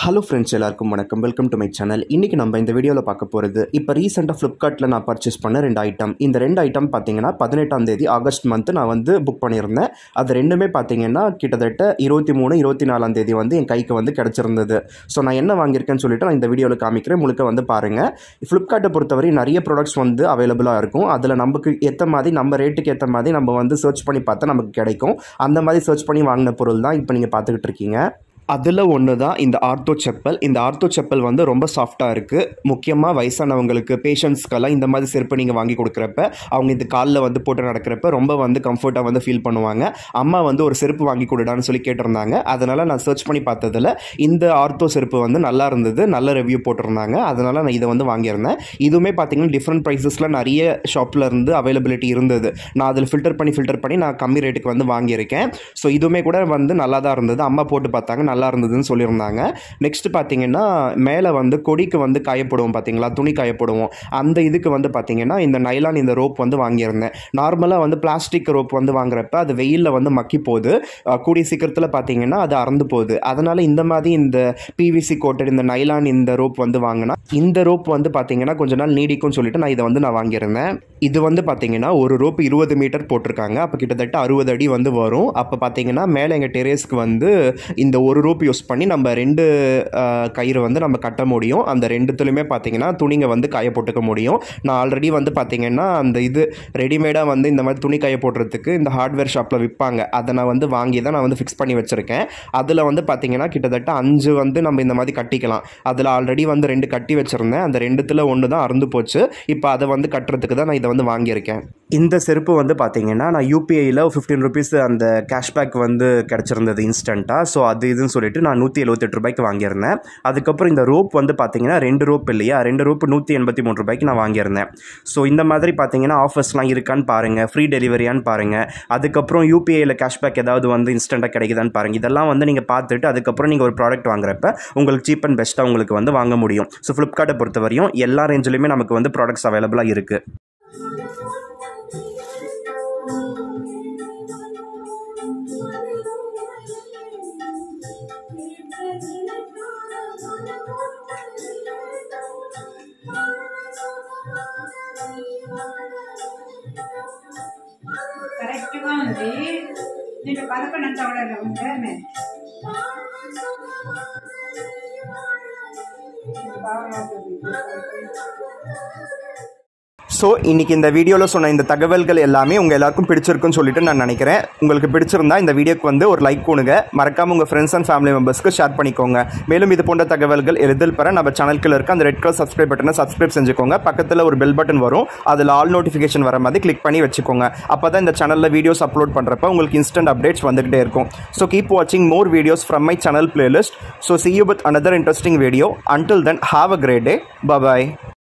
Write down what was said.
hello friends எல்லாருக்கும் வணக்கம் welcome to my channel இன்றைக்கி நம்ம இந்த வீடியோவில் பார்க்க போகிறது இப்போ ரீசெண்டாக ஃப்ளிப்கார்ட்டில் நான் பர்ச்சேஸ் பண்ண ரெண்டு ஐட்டம் இந்த ரெண்டு ஐட்டம் பார்த்தீங்கன்னா பதினெட்டாம் தேதி ஆகஸ்ட் மந்த்து நான் வந்து புக் பண்ணியிருந்தேன் அது ரெண்டுமே பார்த்தீங்கன்னா கிட்டத்தட்ட இருபத்தி மூணு இருபத்தி நாலாம் தேதி வந்து என் கைக்கு வந்து கிடச்சிருந்தது ஸோ நான் என்ன வாங்கியிருக்கேன்னு சொல்லிட்டு நான் இந்த வீடியோவில் காமிக்கிறேன் முழுக்க வந்து பாருங்கள் ஃப்ளிப்கார்ட்டை பொறுத்தவரை நிறைய ப்ராடக்ட்ஸ் வந்து அவைலபிளாக இருக்கும் அதில் நமக்கு ஏற்ற மாதிரி நம்ம ரேட்டுக்கு ஏற்ற மாதிரி நம்ம வந்து சர்ச் பண்ணி பார்த்தா நமக்கு கிடைக்கும் அந்த மாதிரி சர்ச் பண்ணி வாங்கின பொருள் தான் இப்போ நீங்கள் பார்த்துக்கிட்டு இருக்கீங்க அதில் ஒன்று தான் இந்த ஆர்த்தோ செப்பல் இந்த ஆர்த்தோ செப்பல் வந்து ரொம்ப சாஃப்டாக இருக்குது முக்கியமாக வயசானவங்களுக்கு பேஷண்ட்ஸ்க்கெல்லாம் இந்த மாதிரி செருப்பு நீங்கள் வாங்கி கொடுக்குறப்ப அவங்க இந்த காலில் வந்து போட்டு நடக்கிறப்ப ரொம்ப வந்து கம்ஃபர்ட்டாக வந்து ஃபீல் பண்ணுவாங்க அம்மா வந்து ஒரு செருப்பு வாங்கி கொடுடான்னு சொல்லி கேட்டிருந்தாங்க அதனால் நான் சர்ச் பண்ணி பார்த்ததில் இந்த ஆர்த்தோ செருப்பு வந்து நல்லா இருந்தது நல்ல ரிவ்யூ போட்டிருந்தாங்க அதனால் நான் இதை வந்து வாங்கியிருந்தேன் இதுவுமே பார்த்தீங்கன்னா டிஃப்ரெண்ட் ப்ரைஸஸில் நிறைய ஷாப்பில் இருந்து அவைலபிலிட்டி இருந்தது நான் அதில் ஃபில்டர் பண்ணி ஃபில்டர் பண்ணி நான் கம்மி ரேட்டுக்கு வந்து வாங்கியிருக்கேன் ஸோ இதுவுமே கூட வந்து நல்லா தான் இருந்தது அம்மா போட்டு பார்த்தாங்க நல்லா இருந்ததுன்னு சொல்லியிருந்தாங்க நெக்ஸ்ட் பார்த்தீங்கன்னா மேலே வந்து கொடிக்கு வந்து காயப்படுவோம் பார்த்தீங்களா துணி காயப்படுவோம் அந்த இதுக்கு வந்து பார்த்தீங்கன்னா இந்த நைலான் இந்த ரோப் வந்து வாங்கியிருந்தேன் நார்மலாக வந்து பிளாஸ்டிக் ரோப் வந்து வாங்குறப்ப அது வெயிலில் வந்து மக்கி போகுது அஹ் கூடிய சீக்கிரத்தில் பார்த்தீங்கன்னா அது அறந்து போகுது அதனால் இந்த மாதிரி இந்த பிவிசி கோட்டட் இந்த நைலான் இந்த ரோப் வந்து வாங்கினா இந்த ரோப் வந்து பார்த்தீங்கன்னா கொஞ்ச நாள் நீடிக்கும்னு சொல்லிட்டு நான் இதை வந்து நான் வாங்கியிருந்தேன் இது வந்து பார்த்தீங்கன்னா ஒரு ரோப் இருபது மீட்டர் போட்டிருக்காங்க அப்போ கிட்டத்தட்ட அறுபது அடி வந்து வரும் அப்போ பார்த்தீங்கன்னா மேலே எங்கள் டெரேஸ்க்கு வந்து இந்த ஒரு ரோப் யூஸ் பண்ணி நம்ம ரெண்டு அஹ், கயிறு வந்து நம்ம கட்ட முடியும் அந்த ரெண்டுத்துலையுமே பார்த்தீங்கன்னா துணிங்க வந்து காய போட்டுக்க முடியும் நான் ஆல்ரெடி வந்து பார்த்தீங்கன்னா அந்த இது ரெடிமேடாக வந்து இந்த மாதிரி துணி காய போடுறதுக்கு இந்த ஹார்ட்வேர் ஷாப்பில் விற்பாங்க அதை நான் வந்து வாங்கி தான் நான் வந்து ஃபிக்ஸ் பண்ணி வச்சுருக்கேன் அதில் வந்து பார்த்தீங்கன்னா கிட்டத்தட்ட அஞ்சு வந்து நம்ம இந்த மாதிரி கட்டிக்கலாம் அதில் ஆல்ரெடி வந்து ரெண்டு கட்டி வச்சுருந்தேன் அந்த ரெண்டுத்தில் ஒன்று தான் அறுந்து போச்சு இப்போ அதை வந்து கட்டுறதுக்கு தான் நான் இதை வந்து வாங்கியிருக்கேன் இந்த செருப்பு வந்து பார்த்தீங்கன்னா நான் யூபிஐயில் ஃபிஃப்டீன் ருபீஸ் அந்த கேஷ்பேக் வந்து கிடச்சிருந்தது இன்ஸ்டண்ட்டாக ஸோ அது இதுன்னு சொல்லிட்டு நான் நூற்றி எழுபத்தெட்டு ரூபாய்க்கு வாங்கியிருந்தேன் அதுக்கப்புறம் இந்த ரோப் வந்து பார்த்தீங்கன்னா ரெண்டு ரோப் இல்லையா ரெண்டு ரோப் நூற்றி எண்பத்தி மூணு ரூபாய்க்கு நான் வாங்கியிருந்தேன் ஸோ இந்த மாதிரி பார்த்தீங்கன்னா ஆஃபர்ஸ்லாம் இருக்கான்னு பாருங்கள் ஃப்ரீ டெலிவரியான்னு பாருங்கள் அதுக்கப்புறம் யூபிஐயில் கேஷ்பேக் ஏதாவது வந்து இன்ஸ்டண்ட்டாக கிடைக்குதான்னு பாருங்கள் இதெல்லாம் வந்து நீங்கள் பார்த்துட்டு அதுக்கப்புறம் நீங்கள் ஒரு ப்ராடக்ட் வாங்குறப்ப உங்களுக்கு சீப் அண்ட் பெஸ்ட்டாக உங்களுக்கு வந்து வாங்க முடியும் ஸோ ஃப்ளிப்கார்ட்டை பொறுத்தவரையும் எல்லா ரேஞ்சிலுமே நமக்கு வந்து ப்ராடக்ட்ஸ் அவைலபிளாக இருக்குது కరెక్ట్గా ఉంది దీంట్లో పదకొండు అంతా కూడా ఉంటే ஸோ இன்றைக்கி இந்த வீடியோவில் சொன்ன இந்த தகவல்கள் எல்லாமே உங்கள் எல்லாருக்கும் பிடிச்சிருக்குன்னு சொல்லிட்டு நான் நினைக்கிறேன் உங்களுக்கு பிடிச்சிருந்தா இந்த வீடியோக்கு வந்து ஒரு லைக் கொடுங்க மறக்காமல் உங்கள் ஃப்ரெண்ட்ஸ் அண்ட் ஃபேமிலி மெம்பர்ஸ்க்கு ஷேர் பண்ணிக்கோங்க மேலும் இது போன்ற தகவல்கள் எளிதில் பெற நம்ம சேனலுக்குள்ள இருக்க அந்த ரெட் கலர் சப்ஸ்கிரைப் பட்டனை சப்ஸ்கிரைப் செஞ்சுக்கோங்க பக்கத்தில் ஒரு பெல் பட்டன் வரும் அதில் ஆல் நோட்டிஃபிகேஷன் வர மாதிரி கிளிக் பண்ணி வச்சுக்கோங்க அப்போ தான் இந்த சேனலில் வீடியோஸ் அப்லோட் பண்ணுறப்ப உங்களுக்கு இன்ஸ்டன்ட் அப்டேட்ஸ் வந்துகிட்டே இருக்கும் ஸோ கீப் வாட்சிங் more videos from my channel playlist so see you with another interesting video until then have a great day bye bye